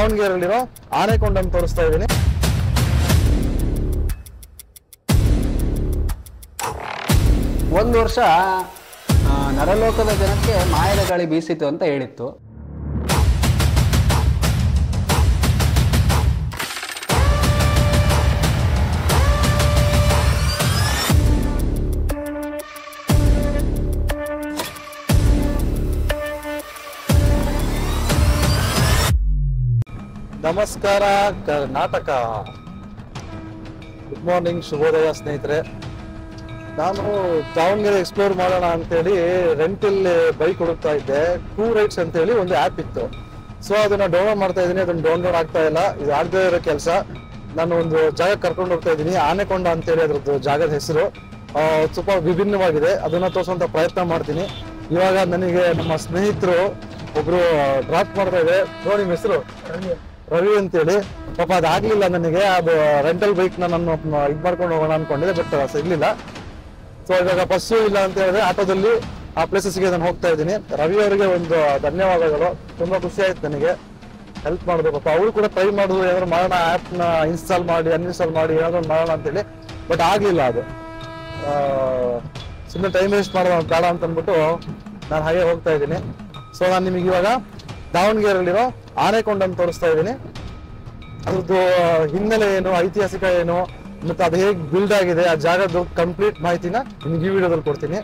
ದಾವಣಗೆರೆಯಲ್ಲಿರೋ ಆನೆಕೊಂಡನ್ನು ತೋರಿಸ್ತಾ ಇದ್ದೀನಿ ಒಂದು ವರ್ಷ ಆ, ನರಲೋಕದ ಜನಕ್ಕೆ ಮಾಯದ ಗಾಳಿ ಬೀಸಿತು ಅಂತ ಹೇಳಿತ್ತು ನಮಸ್ಕಾರ ಕರ್ನಾಟಕ ಗುಡ್ ಮಾರ್ನಿಂಗ್ ಶುಭೋದಯ ಸ್ನೇಹಿತರೆ ನಾನು ದಾವಣಗೆರೆ ಎಕ್ಸ್ಪ್ಲೋರ್ ಮಾಡೋಣ ಅಂತೇಳಿ ರೆಂಟಲ್ ಬೈಕ್ ಹುಡುಕ್ತಾ ಇದ್ದೆ ಟೂ ರೈಡ್ಸ್ ಅಂತೇಳಿ ಒಂದು ಆ್ಯಪ್ ಇತ್ತು ಸೊ ಅದನ್ನ ಡೌನ್ಲೋಡ್ ಮಾಡ್ತಾ ಇದ್ದೀನಿ ಅದನ್ನ ಡೌನ್ಲೋಡ್ ಆಗ್ತಾ ಇಲ್ಲ ಇದು ಆಗದೆ ಇರೋ ಕೆಲಸ ನಾನು ಒಂದು ಜಾಗ ಕರ್ಕೊಂಡು ಹೋಗ್ತಾ ಇದ್ದೀನಿ ಆನೆಕೊಂಡ ಅಂತೇಳಿ ಅದ್ರದ್ದು ಜಾಗದ ಹೆಸರು ಆ, ಸ್ವಲ್ಪ ವಿಭಿನ್ನವಾಗಿದೆ ಅದನ್ನ ತೋರಿಸುವಂತ ಪ್ರಯತ್ನ ಮಾಡ್ತೀನಿ ಇವಾಗ ನನಗೆ ನಮ್ಮ ಸ್ನೇಹಿತರು ಒಬ್ರು ಡ್ರಾಪ್ ಮಾಡ್ತಾ ಇದೆ ಬ್ರೋ ನಿಮ್ಮ ಹೆಸರು ರವಿ ಅಂತೇಳಿ ಪಾಪ ಅದಾಗ್ಲಿಲ್ಲ ನನಗೆ ಅದು ರೆಂಟಲ್ ಬೈಕ್ ನಾನು ಇದು ಮಾಡ್ಕೊಂಡು ಹೋಗೋಣ ಅನ್ಕೊಂಡಿದ್ದೆ ಬಟ್ ಸಿಗ್ಲಿಲ್ಲ ಸೊ ಇವಾಗ ಬಸ್ಸು ಇಲ್ಲ ಅಂತ ಹೇಳಿದ್ರೆ ಆಟೋದಲ್ಲಿ ಆ ಪ್ಲೇಸಸ್ಗೆ ನಾನು ಹೋಗ್ತಾ ಇದ್ದೀನಿ ರವಿ ಅವರಿಗೆ ಒಂದು ಧನ್ಯವಾದಗಳು ತುಂಬಾ ಖುಷಿ ಆಯ್ತು ನನಗೆ ಹೆಲ್ಪ್ ಮಾಡಿದ್ರು ಪಾಪ ಅವರು ಕೂಡ ಟ್ರೈ ಮಾಡಿದ್ರು ಏನಾದ್ರು ಮಾಡೋಣ ಆ್ಯಪ್ನ ಇನ್ಸ್ಟಾಲ್ ಮಾಡಿ ಅನ್ಇನ್ಸ್ಟಾಲ್ ಮಾಡಿ ಏನಾದ್ರು ಒಂದ್ ಮಾಡೋಣ ಅಂತೇಳಿ ಬಟ್ ಆಗ್ಲಿಲ್ಲ ಅದು ಸುಮ್ಮನೆ ಟೈಮ್ ವೇಸ್ಟ್ ಮಾಡೋದು ಬೇಡ ಅಂತ ಅಂದ್ಬಿಟ್ಟು ನಾನು ಹಾಗೆ ಹೋಗ್ತಾ ಇದ್ದೀನಿ ಸೊ ನಾನು ನಿಮಗೆ ಇವಾಗ ದಾವಣಗೆರೆಯಲ್ಲಿರೋ ಆನೆಕೊಂಡನ್ನು ತೋರಿಸ್ತಾ ಇದ್ದೀನಿ ಅದ್ರದ್ದು ಹಿನ್ನೆಲೆ ಏನು ಐತಿಹಾಸಿಕ ಏನು ಮತ್ತೆ ಅದು ಹೇಗೆ ಬಿಲ್ಡ್ ಆಗಿದೆ ಆ ಜಾಗದ್ದು ಕಂಪ್ಲೀಟ್ ಮಾಹಿತಿನ ನಿಮ್ಗೆ ಈ ವಿಡಿಯೋದಲ್ಲಿ ಕೊಡ್ತೀನಿ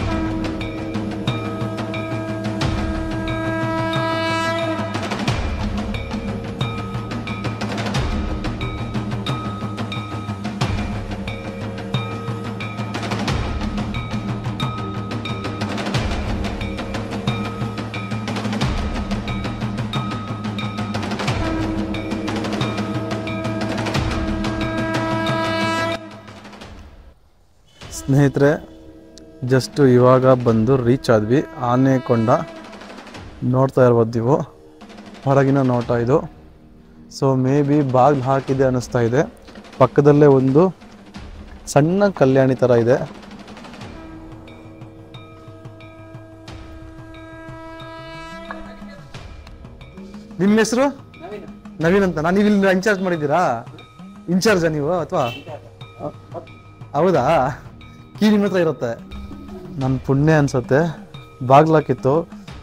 ಸ್ನೇಹಿತರೆ ಜಸ್ಟ್ ಇವಾಗ ಬಂದು ರೀಚ್ ಆದ್ವಿ ಆನೆಕೊಂಡ ನೋಡ್ತಾ ಇರ್ಬೋದು ನೀವು ಹೊರಗಿನ ನೋಟ ಇದು ಸೊ ಮೇ ಬಿ ಬಾಗಿಲು ಹಾಕಿದೆ ಅನ್ನಿಸ್ತಾ ಇದೆ ಪಕ್ಕದಲ್ಲೇ ಒಂದು ಸಣ್ಣ ಕಲ್ಯಾಣಿ ಥರ ಇದೆ ನಿಮ್ಮ ಹೆಸರು ನವೀನ್ ಅಂತ ನಾನು ನೀವು ಇಲ್ಲಿ ಇನ್ಚಾರ್ಜ್ ಮಾಡಿದ್ದೀರಾ ಇನ್ಚಾರ್ಜಾ ನೀವು ಅಥವಾ ಹೌದಾ ಕೀ ನಿಮ್ಮ ಹತ್ರ ಇರುತ್ತೆ ನನ್ನ ಪುಣ್ಯ ಅನ್ಸುತ್ತೆ ಬಾಗ್ಲಾಕಿತ್ತು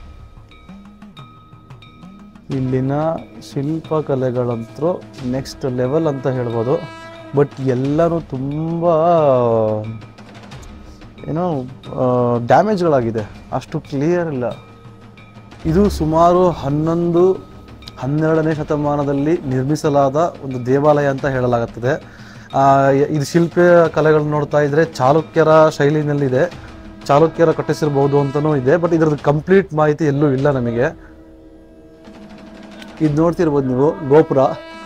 ಇಲ್ಲಿನ ಶಿಲ್ಪಕಲೆಗಳಂತೂ ನೆಕ್ಸ್ಟ್ ಲೆವೆಲ್ ಅಂತ ಹೇಳ್ಬೋದು ಬಟ್ ಎಲ್ಲರೂ ತುಂಬ ಏನೋ ಡ್ಯಾಮೇಜ್ಗಳಾಗಿದೆ ಅಷ್ಟು ಕ್ಲಿಯರ್ ಇಲ್ಲ ಇದು ಸುಮಾರು ಹನ್ನೊಂದು ಹನ್ನೆರಡನೇ ಶತಮಾನದಲ್ಲಿ ನಿರ್ಮಿಸಲಾದ ಒಂದು ದೇವಾಲಯ ಅಂತ ಹೇಳಲಾಗುತ್ತದೆ ಆ, ಇದು ಶಿಲ್ಪ ಕಲೆಗಳನ್ನ ನೋಡ್ತಾ ಇದ್ರೆ ಚಾಲುಕ್ಯರ ಶೈಲಿನಲ್ಲಿದೆ ಚಾಲುಕ್ಯರ ಕಟ್ಟಿಸಿರ್ಬೋದು ಅಂತಲೂ ಇದೆ ಬಟ್ ಇದ್ರದ್ದು ಕಂಪ್ಲೀಟ್ ಮಾಹಿತಿ ಎಲ್ಲೂ ಇಲ್ಲ ನಮಗೆ ಇದು ನೋಡ್ತಿರ್ಬೋದು ನೀವು ಗೋಪುರ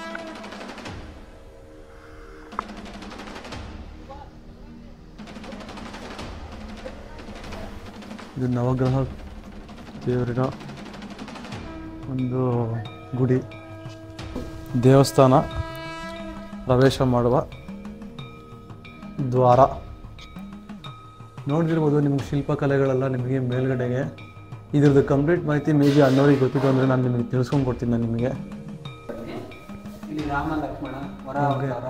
ಇದು ನವಗ್ರಹ ದೇವರಿನ ಒಂದು ಗುಡಿ ದೇವಸ್ಥಾನ ಪ್ರವೇಶ ಮಾಡುವ ದ್ವಾರ ನೋಡ್ತಿರ್ಬೋದು ನಿಮ್ಗೆ ಶಿಲ್ಪಕಲೆಗಳೆಲ್ಲ ನಿಮಗೆ ಮೇಲ್ಗಡೆಗೆ ಇದ್ರದ್ದು ಕಂಪ್ಲೀಟ್ ಮಾಹಿತಿ ಮೇ ಬಿ ಅನ್ನೋರಿಗೆ ಗೊತ್ತಿತ್ತು ಅಂದರೆ ನಾನು ನಿಮಗೆ ತಿಳ್ಸ್ಕೊಂಡು ಕೊಡ್ತೀನಿ ನಾನು ನಿಮಗೆ ಇಲ್ಲಿ ರಾಮ ಲಕ್ಷ್ಮಣ ವರ ಅವತಾರ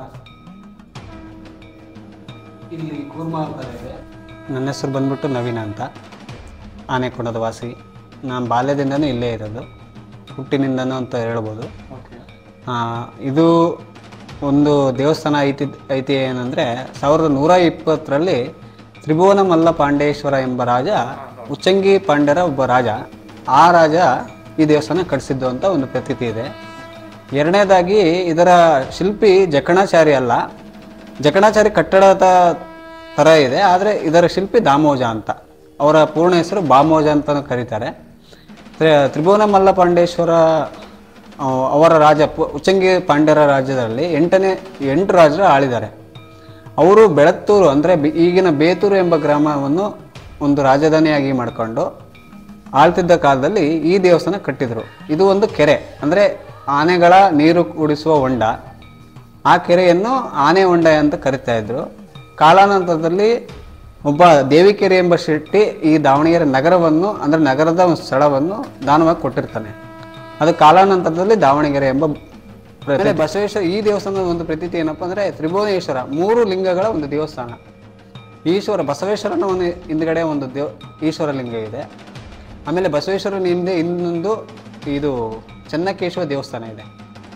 ಇಲ್ಲಿ ಕೂರ್ಮ ಅವತಾರ ಇದೆ ನನ್ನ ಹೆಸರು ಬಂದ್ಬಿಟ್ಟು ನವೀನ ಅಂತ ಆನೆಕೊಂಡದ ವಾಸಿ ನಾನು ಬಾಲ್ಯದಿಂದನೂ ಇಲ್ಲೇ ಇರೋದು ಹುಟ್ಟಿನಿಂದನೂ ಅಂತ ಹೇಳ್ಬೋದು ಆ, ಇದು ಒಂದು ದೇವಸ್ಥಾನ ಐತಿ ಐತಿ ಏನಂದರೆ ಸಾವಿರದ ನೂರ ಇಪ್ಪತ್ತರಲ್ಲಿ ತ್ರಿಭುವನ ಮಲ್ಲ ಪಾಂಡೇಶ್ವರ ಎಂಬ ರಾಜ ಉಚ್ಚಂಗಿ ಪಾಂಡ್ಯರ ಒಬ್ಬ ರಾಜ ಆ ರಾಜ ಈ ದೇವಸ್ಥಾನ ಕಟ್ಟಿಸಿದ್ದು ಅಂತ ಒಂದು ಪ್ರತೀತಿ ಇದೆ ಎರಡನೇದಾಗಿ ಇದರ ಶಿಲ್ಪಿ ಜಕಣಾಚಾರಿ ಅಲ್ಲ ಜಕಣಾಚಾರಿ ಕಟ್ಟಡದ ಥರ ಇದೆ ಆದರೆ ಇದರ ಶಿಲ್ಪಿ ದಾಮೋಜ ಅಂತ ಅವರ ಪೂರ್ಣ ಹೆಸರು ಬಾಮೋಜ ಅಂತ ಕರೀತಾರೆ ತ್ರಿ- ತ್ರಿಭುವನ ಮಲ್ಲ ಪಾಂಡೇಶ್ವರ ಆ, ಅವರ ರಾಜ ಪು- ಉಚ್ಚಂಗಿ ಪಾಂಡ್ಯರ ರಾಜ್ಯದಲ್ಲಿ ಎಂಟನೇ ಎಂಟು ರಾಜರು ಆಳಿದ್ದಾರೆ ಅವರು ಬೆಳತ್ತೂರು ಅಂದರೆ ಈಗಿನ ಬೇತೂರು ಎಂಬ ಗ್ರಾಮವನ್ನು ಒಂದು ರಾಜಧಾನಿಯಾಗಿ ಮಾಡಿಕೊಂಡು ಆಳ್ತಿದ್ದ ಕಾಲದಲ್ಲಿ ಈ ದೇವಸ್ಥಾನ ಕಟ್ಟಿದರು ಇದು ಒಂದು ಕೆರೆ ಅಂದರೆ ಆನೆಗಳ ನೀರು ಕುಡಿಸುವ ಹೊಂಡ ಆ ಕೆರೆಯನ್ನು ಆನೆ ಹೊಂಡ ಅಂತ ಕರಿತಾ ಇದ್ರು ಕಾಲಾನಂತರದಲ್ಲಿ ಒಬ್ಬ ದೇವಿಕೆರೆ ಎಂಬ ಶೆಟ್ಟಿ ಈ ದಾವಣಗೆರೆ ನಗರವನ್ನು ಅಂದರೆ ನಗರದ ಒಂದು ಸ್ಥಳವನ್ನು ದಾನವಾಗಿ ಕೊಟ್ಟಿರ್ತಾನೆ ಅದು ಕಾಲಾನಂತರದಲ್ಲಿ ದಾವಣಗೆರೆ ಎಂಬ ಆಮೇಲೆ ಬಸವೇಶ್ವರ ಈ ದೇವಸ್ಥಾನದ ಒಂದು ಪ್ರತೀತಿ ಏನಪ್ಪಾ ಅಂದ್ರೆ ತ್ರಿಭುವನೇಶ್ವರ ಮೂರು ಲಿಂಗಗಳ ಒಂದು ದೇವಸ್ಥಾನ ಈಶ್ವರ ಬಸವೇಶ್ವರನ ಒಂದು ಹಿಂದ್ಗಡೆ ಒಂದು ದೇವ್ ಈಶ್ವರ ಲಿಂಗ ಇದೆ ಆಮೇಲೆ ಬಸವೇಶ್ವರನ ಹಿಂದೆ ಇನ್ನೊಂದು ಇದು ಚೆನ್ನಕೇಶ್ವರ ದೇವಸ್ಥಾನ ಇದೆ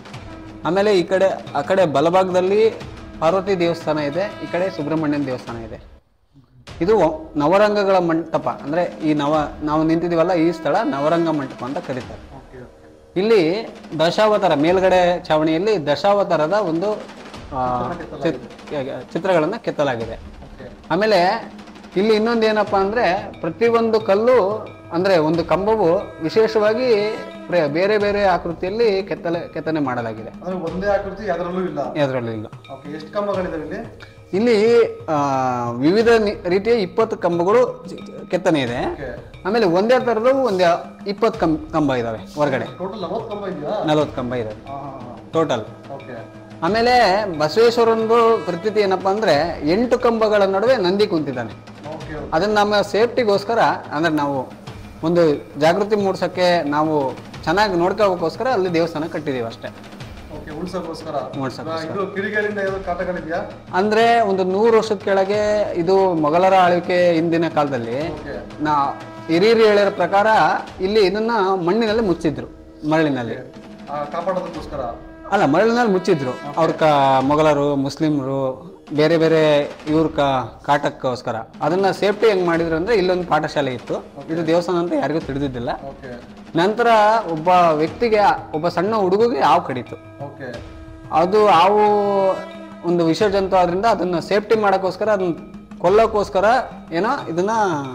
ಆಮೇಲೆ ಈ ಕಡೆ ಆ ಕಡೆ ಬಲಭಾಗದಲ್ಲಿ ಪಾರ್ವತಿ ದೇವಸ್ಥಾನ ಇದೆ ಈ ಕಡೆ ಸುಬ್ರಹ್ಮಣ್ಯನ ದೇವಸ್ಥಾನ ಇದೆ ಇದು ನವರಂಗಗಳ ಮಂಟಪ ಅಂದ್ರೆ ಈ ನವ ನಾವು ನಿಂತಿದ್ದೀವಲ್ಲ ಈ ಸ್ಥಳ ನವರಂಗ ಮಂಟಪ ಅಂತ ಕರೀತಾರೆ ಇಲ್ಲಿ ದಶಾವತಾರ ಮೇಲ್ಗಡೆ ಛಾವಣಿಯಲ್ಲಿ ದಶಾವತಾರದ ಒಂದು ಆ, ಚಿತ್- ಚಿತ್ರಗಳನ್ನ ಕೆತ್ತಲಾಗಿದೆ ಆಮೇಲೆ ಇಲ್ಲಿ ಇನ್ನೊಂದು ಏನಪ್ಪಾ ಅಂದ್ರೆ ಪ್ರತಿಯೊಂದು ಕಲ್ಲು ಅಂದ್ರೆ ಒಂದು ಕಂಬವು ವಿಶೇಷವಾಗಿ ಪ್ರ- ಬೇರೆ ಬೇರೆ ಆಕೃತಿಯಲ್ಲಿ ಕೆತ್ತಲೆ ಕೆತ್ತನೆ ಮಾಡಲಾಗಿದೆ ಅಂದ್ರೆ ಒಂದೇ ಆಕೃತಿ ಅದರಲ್ಲೂ ಇಲ್ಲ ಅದರಲ್ಲಿ ಇಲ್ಲ ಓಕೆ ಎಷ್ಟು ಕಂಬಗಳಿದಾವೆ ಇಲ್ಲಿ ಇಲ್ಲಿ ಆ, ವಿವಿಧ ನಿ- ರೀತಿಯ ಇಪ್ಪತ್ತು ಕಂಬಗಳು ಚಿ- ಕೆತ್ತನೆ ಇದೆ ಆಮೇಲೆ ಒಂದೇ ಥರದವು ಒಂದೇ ಇಪ್ಪತ್ತು ಕಂಬ ಕಂಬ ಇದಾವೆ ಹೊರಗಡೆ ಟೋಟಲ್ ನಲವತ್ತು ಕಂಬ ಇದೆಯಾ ನಲವತ್ತು ಕಂಬ ಇದಾವೆ ಟೋಟಲ್ ಓಕೆ ಆಮೇಲೆ ಬಸವೇಶ್ವರಂದು ಪ್ರತೀತಿ ಏನಪ್ಪಾ ಅಂದ್ರೆ ಎಂಟು ಕಂಬಗಳ ನಡುವೆ ನಂದಿ ಕುಂತಿದ್ದಾನೆ ಓಕೆ ಅದನ್ನ ನಮ್ಮ ಸೇಫ್ಟಿಗೋಸ್ಕರ ಅಂದ್ರೆ ನಾವು ಒಂದು ಜಾಗೃತಿ ಮೂಡ್ಸಕ್ಕೆ ನಾವು ಚೆನ್ನಾಗಿ ನೋಡ್ಕೋಬೇಕೋಸ್ಕರ ಅಲ್ಲಿ ದೇವಸ್ಥಾನ ಕಟ್ಟಿದೀವಿ ಅಷ್ಟೇ ಓಕೆ ಉಳ್ಸಕ್ಕೋಸ್ಕರ ಮೂಡ್ಸಕ್ಕೆ ಇದು ಕಿಡಿಗಳಿಂದ ಏನೋ ಕಾಟಗಳಿದೆಯಾ ಅಂದ್ರೆ ಒಂದು ನೂರು ವರ್ಷದ ಕೆಳಗೆ ಇದು ಮೊಘಲರ ಆಳ್ವಿಕೆ ಹಿಂದಿನ ಕಾಲದಲ್ಲಿ ಓಕೆ ನಾ ಹಿರಿಯರು ಹೇಳಿರೋ ಪ್ರಕಾರ ಇಲ್ಲಿ ಇದನ್ನ ಮಣ್ಣಿನಲ್ಲಿ ಮುಚ್ಚಿದ್ರು ಮರಳಿನಲ್ಲಿ ಕಾಪಾಡೋದಕ್ಕೋಸ್ಕರ ಅಲ್ಲ ಮರಳಿನಲ್ಲಿ ಮುಚ್ಚಿದ್ರು ಅವ್ರ ಕ ಮೊಘಲರು ಮುಸ್ಲಿಮ್ರು ಬೇರೆ ಬೇರೆ ಇವ್ರ ಕ ಕಾಟಕ್ಕೋಸ್ಕರ ಅದನ್ನ ಸೇಫ್ಟಿ ಹೆಂಗ್ ಮಾಡಿದ್ರು ಅಂದ್ರೆ ಇಲ್ಲೊಂದು ಪಾಠಶಾಲೆ ಇತ್ತು ಇದು ದೇವಸ್ಥಾನ ಅಂತ ಯಾರಿಗೂ ತಿಳಿದಿದ್ದಿಲ್ಲ ಓಕೆ ನಂತರ ಒಬ್ಬ ವ್ಯಕ್ತಿಗೆ ಒಬ್ಬ ಸಣ್ಣ ಹುಡುಗಿಗೆ ಹಾವು ಕಡಿತು ಓಕೆ ಅದು ಹಾವು ಒಂದು ವಿಷ ಜಂತು ಆದ್ರಿಂದ ಅದನ್ನ ಸೇಫ್ಟಿ ಮಾಡೋಕ್ಕೋಸ್ಕರ ಅದನ್ನ ಕೊಲ್ಲೋಕ್ಕೋಸ್ಕರ ಏನೋ ಇದನ್ನ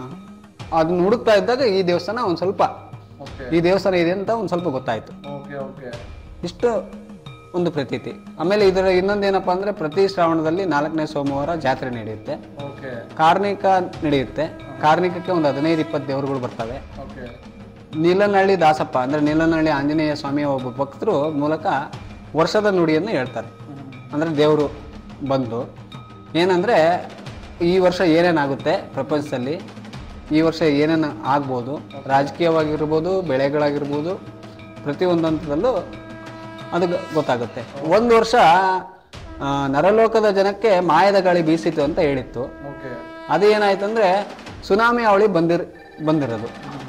ಅದನ್ನ ಹುಡುಕ್ತಾ ಇದ್ದಾಗ ಈ ದೇವಸ್ಥಾನ ಒಂದು ಸ್ವಲ್ಪ ಓಕೆ ಈ ದೇವಸ್ಥಾನ ಇದೆ ಅಂತ ಒಂದು ಸ್ವಲ್ಪ ಗೊತ್ತಾಯ್ತು ಓಕೆ ಓಕೆ ಇಷ್ಟು ಒಂದು ಪ್ರತೀತಿ ಆಮೇಲೆ ಇದರ ಇನ್ನೊಂದೇನಪ್ಪ ಅಂದ್ರೆ ಪ್ರತಿ ಶ್ರಾವಣದಲ್ಲಿ ನಾಲ್ಕನೇ ಸೋಮವಾರ ಜಾತ್ರೆ ನಡೆಯುತ್ತೆ ಓಕೆ ಕಾರ್ಣಿಕ ನಡೆಯುತ್ತೆ ಕಾರ್ಣಿಕಕ್ಕೆ ಒಂದು ಹದಿನೈದು ಇಪ್ಪತ್ತು ದೇವರುಗಳು ಬರ್ತವೆ ಓಕೆ ನೀಲನಹಳ್ಳಿ ದಾಸಪ್ಪ ಅಂದ್ರೆ ನೀಲನಹಳ್ಳಿ ಆಂಜನೇಯ ಸ್ವಾಮಿಯ ಒಬ್ಬ ಭಕ್ತರು ಮೂಲಕ ವರ್ಷದ ನುಡಿಯನ್ನು ಹೇಳ್ತಾರೆ ಅಂದ್ರೆ ದೇವರು ಬಂದು ಏನಂದ್ರೆ ಈ ವರ್ಷ ಏನೇನಾಗುತ್ತೆ ಪ್ರಪಂಚದಲ್ಲಿ ಈ ವರ್ಷ ಏನೇನು ಆಗ್ಬೋದು ರಾಜಕೀಯವಾಗಿರ್ಬೋದು ಬೆಳೆಗಳಾಗಿರ್ಬೋದು ಪ್ರತಿಯೊಂದು ಹಂತದಲ್ಲೂ ಅದು ಗ- ಗೊತ್ತಾಗುತ್ತೆ ಒಂದು ವರ್ಷ ಆ, ನರಲೋಕದ ಜನಕ್ಕೆ ಮಾಯದ ಗಾಳಿ ಬೀಸಿತು ಅಂತ ಹೇಳಿತ್ತು ಓಕೆ ಅದು ಏನಾಯ್ತಂದ್ರೆ ಸುನಾಮಿ ಅವಳಿ ಬಂದಿರ್ ಬಂದಿರೋದು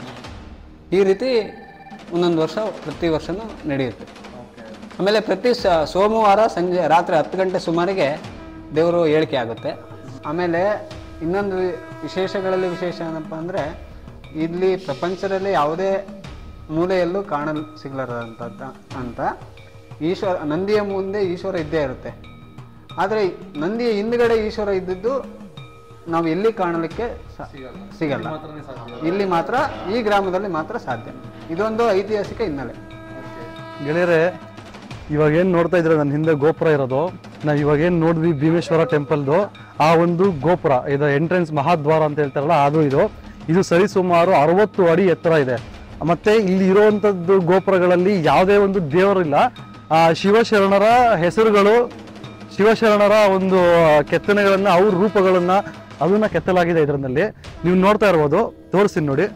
ಈ ರೀತಿ ಒಂದೊಂದು ವರ್ಷ ಪ್ರತಿ ವರ್ಷನೂ ನಡೆಯುತ್ತೆ ಓಕೆ ಆಮೇಲೆ ಪ್ರತಿ ಸ- ಸೋಮವಾರ ಸಂಜೆ ರಾತ್ರಿ ಹತ್ತು ಗಂಟೆ ಸುಮಾರಿಗೆ ದೇವರು ಹೇಳಿಕೆ ಆಗುತ್ತೆ ಆಮೇಲೆ ಇನ್ನೊಂದು ವಿಶೇಷಗಳಲ್ಲಿ ವಿಶೇಷ ಏನಪ್ಪ ಅಂದರೆ ಇಲ್ಲಿ ಪ್ರಪಂಚದಲ್ಲಿ ಯಾವುದೇ ಮೂಲೆಯಲ್ಲೂ ಕಾಣಲು ಸಿಗಲಾರದಂಥ ಅಂತ ಈಶ್ವರ ನಂದಿಯ ಮುಂದೆ ಈಶ್ವರ ಇದ್ದೇ ಇರುತ್ತೆ ಆದರೆ ನಂದಿಯ ಹಿಂದ್ಗಡೆ ಈಶ್ವರ ಇದ್ದಿದ್ದು ನಾವು ಎಲ್ಲಿ ಕಾಣಲಿಕ್ಕೆ ಸ- ಸಿಗಲ್ಲ ಇಲ್ಲಿ ಮಾತ್ರ ಈ ಗ್ರಾಮದಲ್ಲಿ ಮಾತ್ರ ಸಾಧ್ಯ ಇದೊಂದು ಐತಿಹಾಸಿಕ ಹಿನ್ನೆಲೆ ಗೆಳೆಯರೆ ಇವಾಗ ಏನು ನೋಡ್ತಾ ಇದ್ರೆ ನನ್ನ ಹಿಂದೆ ಗೋಪುರ ಇರೋದು ನಾವು ಇವಾಗ ಏನು ನೋಡಿದ್ವಿ ಭೀಮೇಶ್ವರ ಟೆಂಪಲ್ದು ಆ ಒಂದು ಗೋಪುರ ಇದು ಎಂಟ್ರೆನ್ಸ್ ಮಹಾದ್ವಾರ ಅಂತ ಹೇಳ್ತಾರಲ್ಲ ಅದು ಇದು ಇದು ಸರಿಸುಮಾರು ಅರವತ್ತು ಅಡಿ ಎತ್ತರ ಇದೆ ಮತ್ತೆ ಇಲ್ಲಿ ಇರುವಂಥದ್ದು ಗೋಪುರಗಳಲ್ಲಿ ಯಾವುದೇ ಒಂದು ದೇವರಿಲ್ಲ ಆ ಶಿವಶರಣರ ಹೆಸರುಗಳು ಶಿವಶರಣರ ಒಂದು ಕೆತ್ತನೆಗಳನ್ನ ಅವ್ರ ರೂಪಗಳನ್ನ ಅದನ್ನ ಕೆತ್ತಲಾಗಿದೆ ಇದರಲ್ಲಿ ನೀವು ನೋಡ್ತಾ ಇರ್ಬೋದು ತೋರಿಸ್ತೀನಿ ನೋಡಿ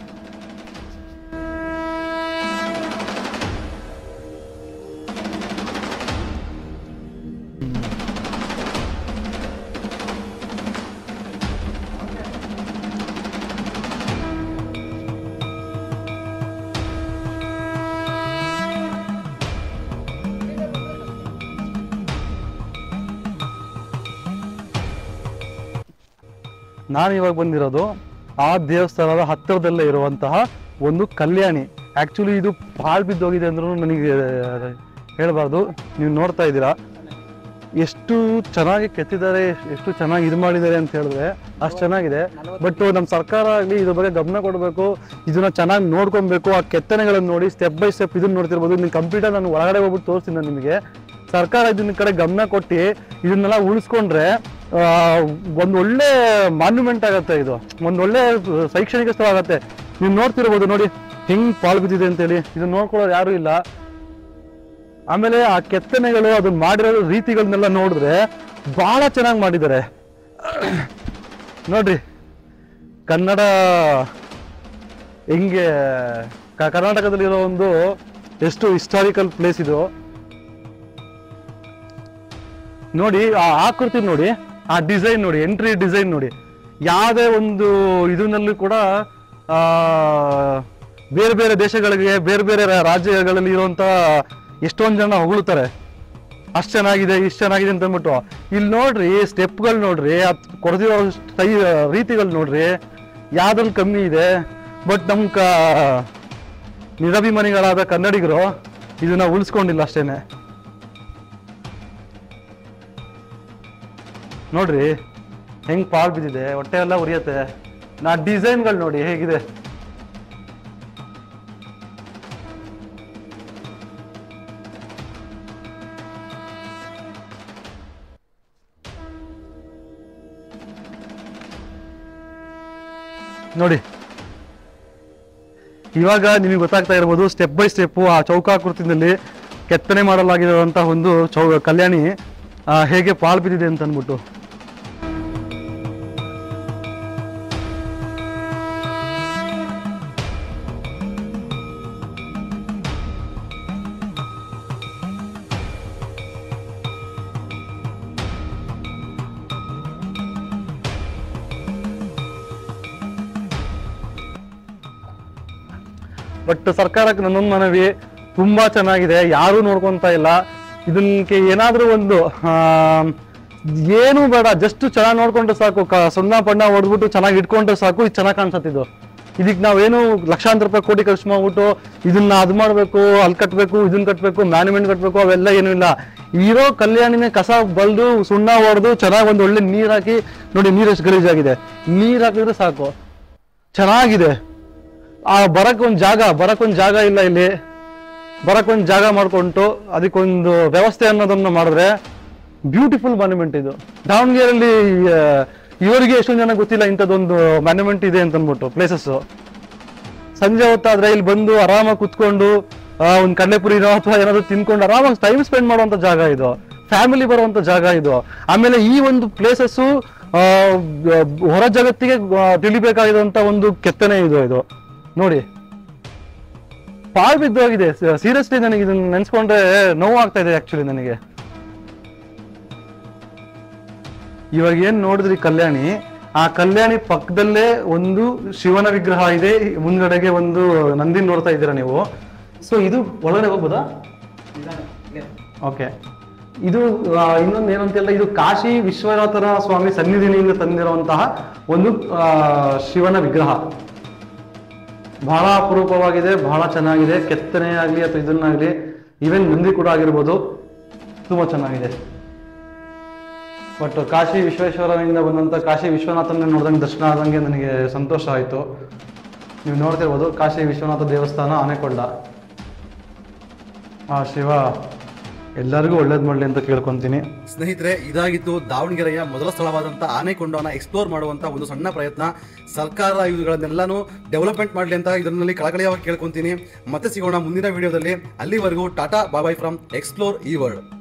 ನಾನು ಇವಾಗ ಬಂದಿರೋದು ಆ ದೇವಸ್ಥಾನದ ಹತ್ತಿರದಲ್ಲೇ ಇರುವಂತಹ ಒಂದು ಕಲ್ಯಾಣಿ ಆ್ಯಕ್ಚುಲಿ ಇದು ಪಾಳು ಬಿದ್ದೋಗಿದೆ ಅಂದ್ರೂ ನನಗೆ ಹೇಳಬಾರ್ದು ನೀವು ನೋಡ್ತಾ ಇದ್ದೀರಾ ಎಷ್ಟು ಚೆನ್ನಾಗಿ ಕೆತ್ತಿದ್ದಾರೆ ಎಷ್ಟು ಚೆನ್ನಾಗಿ ಇದು ಮಾಡಿದ್ದಾರೆ ಅಂತ ಹೇಳಿದ್ರೆ ಅಷ್ಟು ಚೆನ್ನಾಗಿದೆ ಬಟ್ ನಮ್ಮ ಸರ್ಕಾರ ಆಗಲಿ ಇದ್ರ ಬಗ್ಗೆ ಗಮನ ಕೊಡಬೇಕು ಇದನ್ನ ಚೆನ್ನಾಗಿ ನೋಡ್ಕೊಬೇಕು ಆ ಕೆತ್ತನೆಗಳನ್ನು ನೋಡಿ ಸ್ಟೆಪ್ ಬೈ ಸ್ಟೆಪ್ ಇದನ್ನ ನೋಡ್ತಿರ್ಬೋದು ನೀವು ಕಂಪ್ಯೂಟರ್ ನಾನು ಒಳಗಡೆ ಹೋಗ್ಬಿಟ್ಟು ತೋರಿಸ್ತೀನಿ ನಾನು ನಿಮಗೆ ಸರ್ಕಾರ ಇದನ್ನ ಕಡೆ ಗಮನ ಕೊಟ್ಟು ಇದನ್ನೆಲ್ಲ ಉಳಿಸ್ಕೊಂಡ್ರೆ ಆ, ಒಂದ್ ಒಳ್ಳೆ ಮಾನ್ಯುಮೆಂಟ್ ಆಗತ್ತೆ ಇದು ಒಂದ್ ಒಳ್ಳೆ ಶೈಕ್ಷಣಿಕ ಸ್ಥಳ ಆಗತ್ತೆ ನೀವು ನೋಡ್ತಿರ್ಬೋದು ನೋಡಿ ಹೆಂಗ್ ಪಾಳು ಬಿದ್ದಿದೆ ಅಂತೇಳಿ ಇದನ್ನ ನೋಡ್ಕೊಳ್ಳೋರು ಯಾರು ಇಲ್ಲ ಆಮೇಲೆ ಆ ಕೆತ್ತನೆಗಳು ಅದನ್ನ ಮಾಡಿರೋ ರೀತಿಗಳನ್ನೆಲ್ಲ ನೋಡಿದ್ರೆ ಬಹಳ ಚೆನ್ನಾಗಿ ಮಾಡಿದ್ದಾರೆ ನೋಡ್ರಿ ಕನ್ನಡ ಹೆಂಗೆ ಕ- ಕರ್ನಾಟಕದಲ್ಲಿರೋ ಒಂದು ಎಷ್ಟು ಹಿಸ್ಟಾರಿಕಲ್ ಪ್ಲೇಸ್ ಇದು ನೋಡಿ ಆ ಆಕೃತಿ ನೋಡಿ ಆ ಡಿಸೈನ್ ನೋಡಿ ಎಂಟ್ರಿ ಡಿಸೈನ್ ನೋಡಿ ಯಾವುದೇ ಒಂದು ಇದನ್ನಲ್ಲೂ ಕೂಡ ಆ, ಬೇರೆ ಬೇರೆ ದೇಶಗಳಿಗೆ ಬೇರೆ ಬೇರೆ ರಾ- ರಾಜ್ಯಗಳಲ್ಲಿ ಇರುವಂತ ಎಷ್ಟೊಂದು ಜನ ಹೊಗಳುತ್ತಾರೆ ಅಷ್ಟು ಚೆನ್ನಾಗಿದೆ ಇಷ್ಟು ಚೆನ್ನಾಗಿದೆ ಅಂತ ಅಂದ್ಬಿಟ್ಟು ಇಲ್ಲಿ ನೋಡ್ರಿ ಸ್ಟೆಪ್ಗಳು ನೋಡ್ರಿ ಅದ್ ಕೊಡ್ದಿರೋ ಸ್ಟೈ ರೀತಿಗಳು ನೋಡ್ರಿ ಯಾವ್ದ್ರಲ್ಲಿ ಕಮ್ಮಿ ಇದೆ ಬಟ್ ನಮ್ಮ ಕ ನಿರಭಿಮಾನಿಗಳಾದ ಕನ್ನಡಿಗರು ಇದನ್ನ ಉಳಿಸ್ಕೊಂಡಿಲ್ಲ ಅಷ್ಟೇನೆ ನೋಡ್ರಿ ಹೆಂಗ್ ಪಾಲ್ ಬಿದ್ದಿದೆ ಹೊಟ್ಟೆ ಎಲ್ಲ ಉರಿಯತ್ತೆ ನಾ ಡಿಸೈನ್ಗಳು ನೋಡಿ ಹೇಗಿದೆ ನೋಡಿ ಇವಾಗ ನಿಮಗೆ ಗೊತ್ತಾಗ್ತಾ ಇರ್ಬೋದು ಸ್ಟೆಪ್ ಬೈ ಸ್ಟೆಪ್ ಆ ಚೌಕಾಕೃತಿನಲ್ಲಿ ಕೆತ್ತನೆ ಮಾಡಲಾಗಿರುವಂತಹ ಒಂದು ಚೌ ಕಲ್ಯಾಣಿ ಆ, ಹೇಗೆ ಪಾಳು ಬಿದ್ದಿದೆ ಅಂತ ಅಂದ್ಬಿಟ್ಟು ಬಟ್ ಸರ್ಕಾರಕ್ಕೆ ನನ್ನೊಂದು ಮನವಿ ತುಂಬಾ ಚೆನ್ನಾಗಿದೆ ಯಾರೂ ನೋಡ್ಕೊಂತ ಇಲ್ಲ ಇದಕ್ಕೆ ಏನಾದ್ರೂ ಒಂದು ಆ, ಏನು ಬೇಡ ಜಸ್ಟ್ ಚೆನ್ನಾಗಿ ನೋಡ್ಕೊಂಡ್ರೆ ಸಾಕು ಕ ಸುಣ್ಣ ಪಣ್ಣ ಹೊಡೆದ್ಬಿಟ್ಟು ಚೆನ್ನಾಗಿ ಇಟ್ಕೊಂಡ್ರೆ ಸಾಕು ಇದು ಚೆನ್ನಾಗಿ ಕಾಣಿಸತ್ತಿದ್ದು ಇದಕ್ಕೆ ನಾವೇನು ಲಕ್ಷಾಂತರ ರೂಪಾಯಿ ಕೋಟಿ ಖರ್ಚು ಮಾಡ್ಬಿಟ್ಟು ಇದನ್ನ ಅದು ಮಾಡಬೇಕು ಅಲ್ಲಿ ಕಟ್ಟಬೇಕು ಇದನ್ನ ಕಟ್ಟಬೇಕು ಮ್ಯಾನೇಜ್ಮೆಂಟ್ ಕಟ್ಟಬೇಕು ಅವೆಲ್ಲ ಏನೂ ಇಲ್ಲ ಇರೋ ಕಲ್ಯಾಣಿನೇ ಕಸ ಬಲ್ದು ಸುಣ್ಣ ಹೊಡೆದು ಚೆನ್ನಾಗಿ ಒಂದು ಒಳ್ಳೆ ನೀರು ಹಾಕಿ ನೋಡಿ ನೀರು ಎಷ್ಟು ಗಲೀಜಾಗಿದೆ ನೀರು ಹಾಕಿದ್ರೆ ಸಾಕು ಚೆನ್ನಾಗಿದೆ ಆ ಬರಕ್ ಒಂದು ಜಾಗ ಬರಕ್ ಒಂದು ಜಾಗ ಇಲ್ಲ ಇಲ್ಲಿ ಬರಕ್ ಒಂದು ಜಾಗ ಮಾಡ್ಕೊಂಡು ಅದಕ್ಕೊಂದು ವ್ಯವಸ್ಥೆ ಅನ್ನೋದನ್ನ ಮಾಡಿದ್ರೆ ಬ್ಯೂಟಿಫುಲ್ ಮಾನ್ಯುಮೆಂಟ್ ಇದು ದಾವಣಗೆರೆಯಲ್ಲಿ ಆ, ಇವರಿಗೆ ಎಷ್ಟೊಂದು ಜನ ಗೊತ್ತಿಲ್ಲ ಇಂಥದ್ದೊಂದು ಮಾನ್ಯುಮೆಂಟ್ ಇದೆ ಅಂತ ಅಂದ್ಬಿಟ್ಟು ಪ್ಲೇಸಸ್ ಸಂಜೆ ಹೊತ್ತಾದ್ರೆ ಇಲ್ಲಿ ಬಂದು ಆರಾಮಾಗಿ ಕುತ್ಕೊಂಡು ಒಂದು ಕಡಲೆಪುರಿನೋ ಅಥವಾ ಏನಾದ್ರು ತಿನ್ಕೊಂಡು ಆರಾಮಾಗಿ ಟೈಮ್ ಸ್ಪೆಂಡ್ ಮಾಡುವಂತ ಜಾಗ ಇದು ಫ್ಯಾಮಿಲಿ ಬರುವಂತ ಜಾಗ ಇದು ಆಮೇಲೆ ಈ ಒಂದು ಪ್ಲೇಸಸ್ ಹೊರ ಜಗತ್ತಿಗೆ ಆ, ತಿಳಿಬೇಕಾಗಿರುವಂತ ಒಂದು ಕೆತ್ತನೆ ಇದು ಇದು ನೋಡಿ ಪಾಳು ಬಿದ್ದೋಗಿದೆ ಸೀರಿಯಸ್ಲಿ ನನಗೆ ಇದನ್ನ ನೆನ್ಸ್ಕೊಂಡ್ರೆ ನೋವು ಆಗ್ತಾ ಇದೆ ಆಕ್ಚುಲಿ ನನಗೆ ಇವಾಗ ಏನ್ ನೋಡಿದ್ರಿ ಕಲ್ಯಾಣಿ ಆ ಕಲ್ಯಾಣಿ ಪಕ್ಕದಲ್ಲೇ ಒಂದು ಶಿವನ ವಿಗ್ರಹ ಇದೆ ಮುಂದ್ಗಡೆಗೆ ಒಂದು ನಂದಿನ್ ನೋಡ್ತಾ ಇದ್ದೀರಾ ನೀವು ಸೊ ಇದು ಒಳಗಡೆ ಹೋಗ್ಬೋದಾ ಓಕೆ ಇದು ಆ, ಇನ್ನೊಂದು ಏನು ಅಂತೆಲ್ಲ ಇದು ಕಾಶಿ ವಿಶ್ವನಾಥನ ಸ್ವಾಮಿ ಸನ್ನಿಧಿನಿಂದ ತಂದಿರುವಂತಹ ಒಂದು ಆ, ಶಿವನ ವಿಗ್ರಹ ಬಹಳ ಅಪರೂಪವಾಗಿದೆ ಬಹಳ ಚೆನ್ನಾಗಿದೆ ಕೆತ್ತನೆ ಆಗಲಿ ಅಥವಾ ಇದನ್ನಾಗಲಿ ಈವನ್ ನಂದಿ ಕೂಡ ಆಗಿರ್ಬೋದು ತುಂಬಾ ಚೆನ್ನಾಗಿದೆ ಬಟ್ ಕಾಶಿ ವಿಶ್ವೇಶ್ವರನಿಂದ ಬಂದಂತ ಕಾಶಿ ವಿಶ್ವನಾಥನ ನೋಡ್ದಂಗೆ ದರ್ಶನ ಆದಂಗೆ ನನಗೆ ಸಂತೋಷ ಆಯಿತು ನೀವು ನೋಡ್ತಿರ್ಬೋದು ಕಾಶಿ ವಿಶ್ವನಾಥ ದೇವಸ್ಥಾನ ಆನೆಕೊಂಡ ಆ ಶಿವ ಎಲ್ಲರಿಗೂ ಒಳ್ಳೇದು ಮಾಡಲಿ ಅಂತ ಕೇಳ್ಕೊಂತೀನಿ ಸ್ನೇಹಿತರೆ ಇದಾಗಿತ್ತು ದಾವಣಗೆರೆಯ ಮೊದಲ ಸ್ಥಳವಾದಂಥ ಆನೆಕೊಂಡವನ್ನ ಎಕ್ಸ್ಪ್ಲೋರ್ ಮಾಡುವಂತ ಒಂದು ಸಣ್ಣ ಪ್ರಯತ್ನ ಸರ್ಕಾರ ಇವುಗಳನ್ನೆಲ್ಲಾನು ಡೆವಲಪ್ಮೆಂಟ್ ಮಾಡಲಿ ಅಂತ ಇದರಲ್ಲಿ ಕಳಕಳಿಯಾಗಿ ಕೇಳ್ಕೊಂತೀನಿ ಮತ್ತೆ ಸಿಗೋಣ ಮುಂದಿನ ವಿಡಿಯೋದಲ್ಲಿ ಅಲ್ಲಿವರೆಗೂ ಟಾಟಾ ಬಾಬಾಯ್ ಫ್ರಮ್ ಎಕ್ಸ್ಪ್ಲೋರ್ ಈ ವರ್ಲ್ಡ್